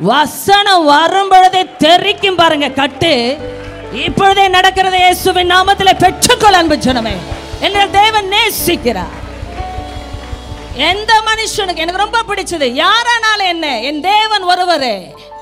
வசனம் வரும் பொழுதே தெரிக்கும் பாருங்க கட்டு இப்பொழுதே நடக்கிறது இயேசுவின் நாமத்தில் பெற்றுக்கொள் அன்பு ஜனமே என்ன தேவன் நேசிக்கிறார் எந்த மனுஷனுக்கு எனக்கு ரொம்ப பிடிச்சது யாரானாலும் என்ன என் தேவன் ஒருவரே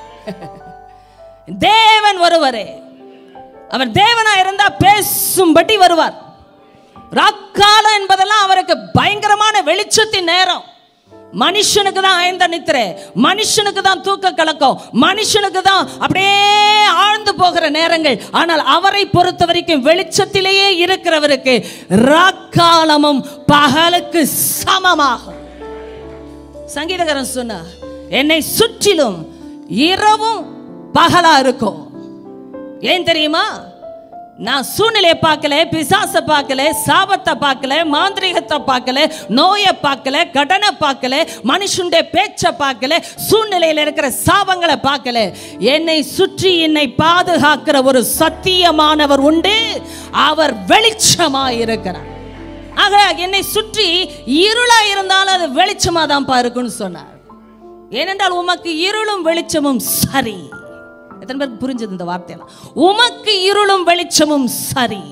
தேவன் ஒருவரே அவர் தேவனா இருந்தா பேசும்படி வருவார் ராக்காலம் என்பதெல்லாம் அவருக்கு பயங்கரமான வெளிச்சத்தின் நேரம் மனுஷனுக்கு தான் ஆய்ந்த நித்திரை மனுஷனுக்கு தான் தூக்க கலக்கம் மனுஷனுக்கு தான் அப்படியே ஆழ்ந்து போகிற நேரங்கள் ஆனால் அவரை பொறுத்த வரைக்கும் வெளிச்சத்திலேயே இருக்கிறவருக்கு ராக்காலமும் பகலுக்கு சமமாகும் சங்கீதகாரன் சொன்னார் என்னை சுற்றிலும் இரவும் பகலா இருக்கும் ஏன் தெரியுமா நான் சூழ்நிலையை பார்க்கல பிசாசை பார்க்கல சாபத்தை பார்க்கல மாந்திரிகத்தை பார்க்கல நோயை பார்க்கல கடனை பார்க்கல மனுஷனுடைய பேச்சை பார்க்கல சூழ்நிலையில் இருக்கிற சாபங்களை பார்க்கல என்னை சுற்றி என்னை பாதுகாக்கிற ஒரு சத்தியமானவர் உண்டு அவர் வெளிச்சமாய் இருக்கிறார் ஆக என்னை சுற்றி இருளா இருந்தாலும் அது வெளிச்சமா தான் இருக்குன்னு சொன்னார் ஏனென்றால் உமக்கு இருளும் வெளிச்சமும் சரி எத்தனை பேருக்கு புரிஞ்சது இந்த வார்த்தையெல்லாம் உமக்கு இருளும் வெளிச்சமும் சரி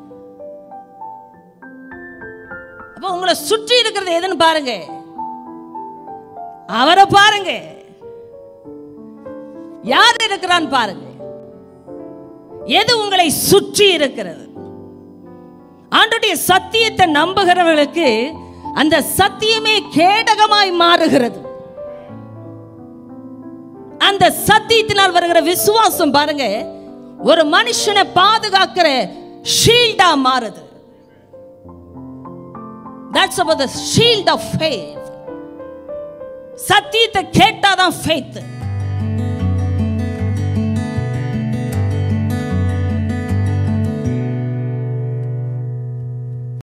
அப்போ உங்களை சுற்றி இருக்கிறது எதுன்னு பாருங்க அவரை பாருங்க யார் இருக்கிறான்னு பாருங்க எது உங்களை சுற்றி இருக்கிறது ஆண்டுடைய சத்தியத்தை நம்புகிறவர்களுக்கு அந்த சத்தியமே கேடகமாய் மாறுகிறது அந்த சத்தியத்தினால் வருகிற விசுவாசம் பாருங்க ஒரு மனுஷனை பாதுகாக்கிற ஷீல்டா மாறுது That's about the shield of faith. சத்தியத்தை கேட்டாதான் faith